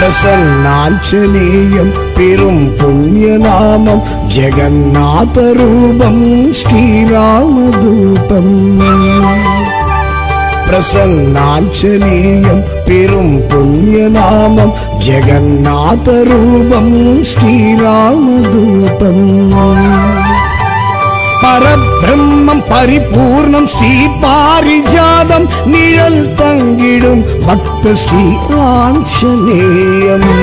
ప్రసన్నాంజనేయం పెరుం పుణ్యనామం జగన్నాథ రూపం శ్రీరామదూతం ప్రసన్నాంజనేయం పెరుం పుణ్యనామం జగన్నాథ రూపం శ్రీరామదూతం பரபிரம்மம் பரிபூர்ணம் ஸ்ரீ பாரிஜாதம் நிழல் தங்கிடும் பக்த ஸ்ரீ ஆஞ்சநேயம்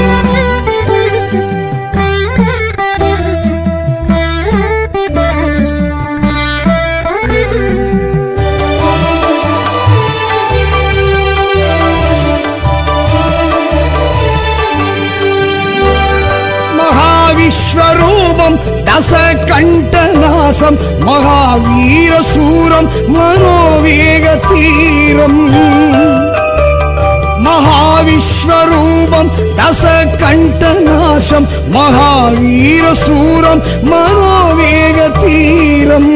மகாவிஸ்வரூபம் தசகண்டநாசம் மகாவீரசூரம் மனோவேக தீரம் மகாவிஸ்வரூபம் தசகண்டநாசம் மகாவீரசூரம் மனோவேக தீரம்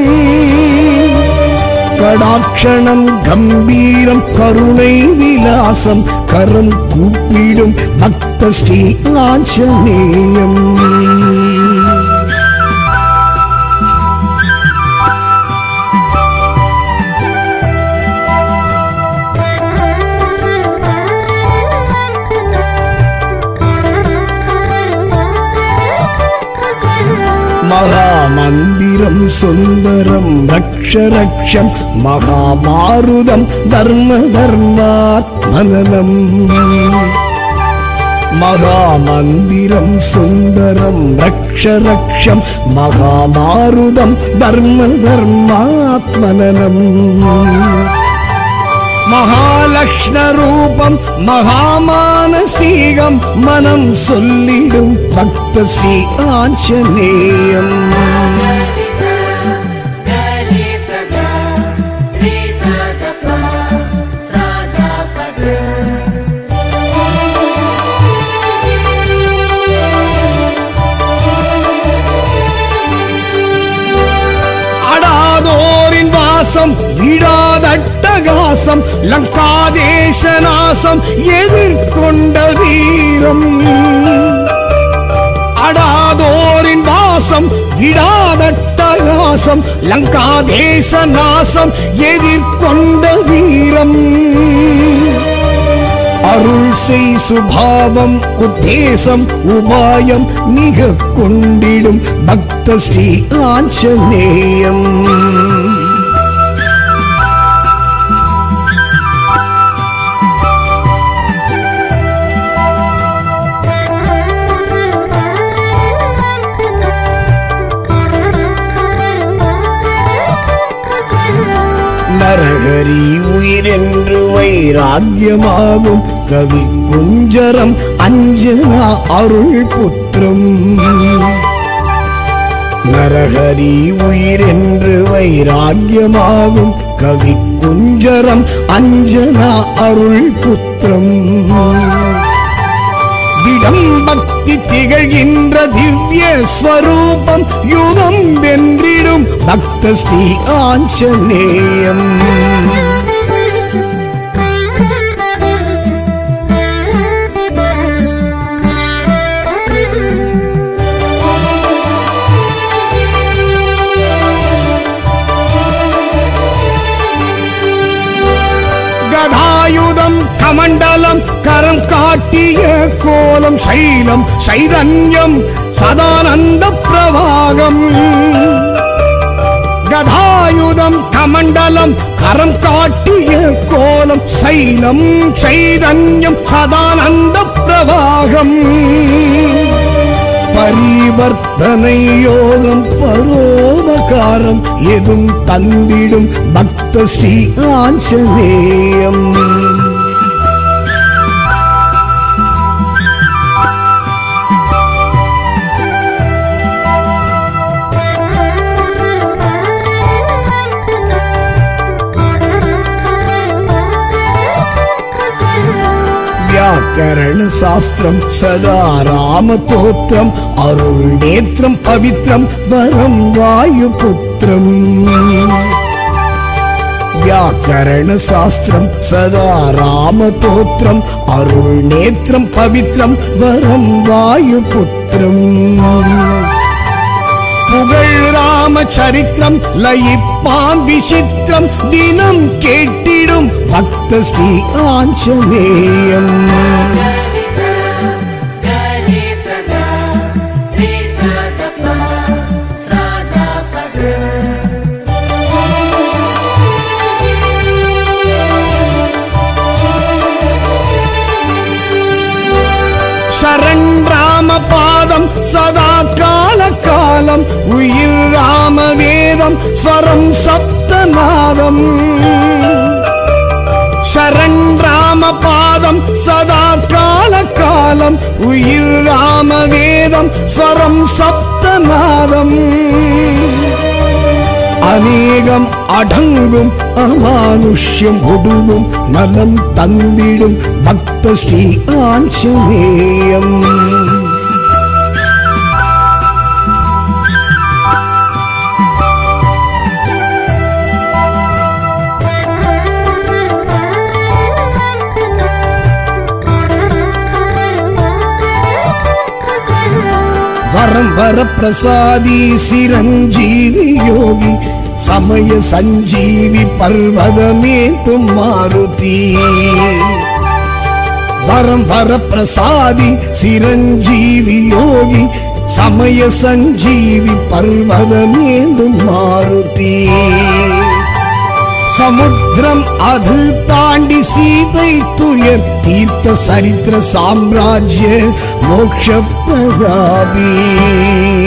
கடாட்சணம் கம்பீரம் கருணை விலாசம் கரம் கூப்பிடும் பக்த ஸ்ரீ ஆஞ்சநேயம் மகாமந்திரம் சுந்தரம் ரக்ஷ ரக்ஷம் மகாமாருதம் தர்ம தர்மாத்மனம் மகாமந்திரம் சுந்தரம் ரக்ஷ ரக்ஷம் மகாமாருதம் தர்ம தர்மாத்மனம் மகாலக்ஷ்ணரூபம் மகாமானசீகம் மனம் சொல்லிடும் பக்த Sri ஆஞ்சநேயம் Gari Sada, Re Sada Pa, Sada Pada. அடாதோரின் வாசம் விடாதட்டகாசம் லங்காதேசநாசம் எதிர்கொண்ட வீரம் அடாதோரின் வாசம் விடாதட்டகாசம் லங்காதேச நாசம் எதிர்கொண்ட வீரம் அருள் செய் சுபாவம் உத்தேசம் உபாயம் மிக கொண்டிடும் பக்த ஸ்ரீ ஆஞ்சநேயம் நரகரி உயிரென்று வைராக்கியமாகும் கவி குஞ்சரம் அஞ்சனா அருள் புத்திரம் நரஹரி உயிரென்று வைராக்கியமாகும் கவி குஞ்சரம் அஞ்சனா அருள் புத்திரம் திடம் பக்தி திகழ்கின்ற திவ்ய ஸ்வரூபம் யுகம் வென்றிடும் பக்த ஸ்ரீ ஆஞ்சநேயம் கதாயுதம் கமண்டலம் கரம் காட்டிய கோலம் சைலம் சைதன்யம் சதானந்த பிரவாகம் கதாயுதம் கமண்டலம் கரம் காட்டிய கோலம் சைலம் சைதன்யம் சதானந்த பிரவாகம் பரிவர்த்தனை யோகம் பரோபகாரம் எதும் தந்திடும் பக்த ஸ்ரீ ஆஞ்சநேயம் వ్యాకరణ శాస్త్రం సదా రామతోత్రం అరుణ్ నేత్రం పవిత్రం వరం వాయుపుత్రం व्याकरण शास्त्रम् सदा रामतोत्रम् अरुणनेत्रम् पवित्रम् वरम् वायुपुत्रम् புகழ் ராமச்சரித்திரம் லயிப்பான் விசித்திரம் தினம் கேட்டிடும் பக்த ஸ்ரீ ஆஞ்சநேயம் गरे सदा रे सदा पा सदा पद சரண் ராம பாதம் சதா கால காலம் உயிர் ராம வேதம் ஸ்வரம் சப்தநாதம் சரண் ராம பாதம் சதா கால காலம் உயிர் ராம வேதம் ஸ்வரம் சப்தநாதம் அநேகம் அடங்கும் அமானுஷ்யம் ஒடுங்கும் நலம் தந்திடும் பக்த ஸ்ரீ ஆஞ்சநேயம் வரம் வர பிரசாதி சிரஞ்சீவி யோகி சமய சஞ்சீவி பர்வதமே தும் மாருதி வரம் வர பிரசாதி சிரஞ்சீவி யோகி சமய சஞ்சீவி பர்வதமேந்தும் மாருதி சமுத்திரம் அது தாண்டி சீதை துயர் தீர்த்த சரித்திர சாம்ராஜ்ய மோட்ச பிரதாபி